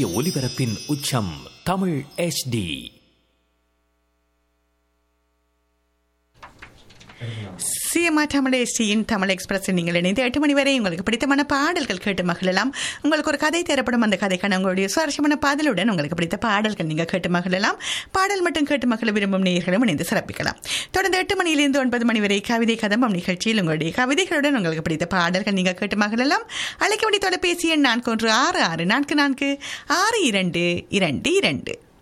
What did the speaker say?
சூரிய ஒளிபரப்பின் உச்சம் தமிழ் HD சிஎம்ஆ தமிழ் எஸ்டியின் தமிழ் எக்ஸ்பிரஸ் நீங்கள் இணைந்து எட்டு மணி வரை உங்களுக்கு பிடித்தமான பாடல்கள் கேட்டு மகிழலாம் உங்களுக்கு ஒரு கதை தரப்படும் அந்த கதைக்கான உங்களுடைய சுவாரஸ்யமான பாடலுடன் உங்களுக்கு பிடித்த பாடல்கள் நீங்கள் கேட்டு மகிழலாம் பாடல் மட்டும் கேட்டு மகிழ விரும்பும் நேயர்களும் இணைந்து சிறப்பிக்கலாம் தொடர்ந்து எட்டு மணியிலிருந்து ஒன்பது மணி வரை கவிதை கதம்பம் நிகழ்ச்சியில் உங்களுடைய கவிதைகளுடன் உங்களுக்கு பிடித்த பாடல்கள் நீங்கள் கேட்டு மகிழலாம் அழைக்க வேண்டிய தொலைபேசி எண் நான்கு ஒன்று ஆறு ஆறு நான்கு நான்கு ஆறு இரண்டு இரண்டு இரண்டு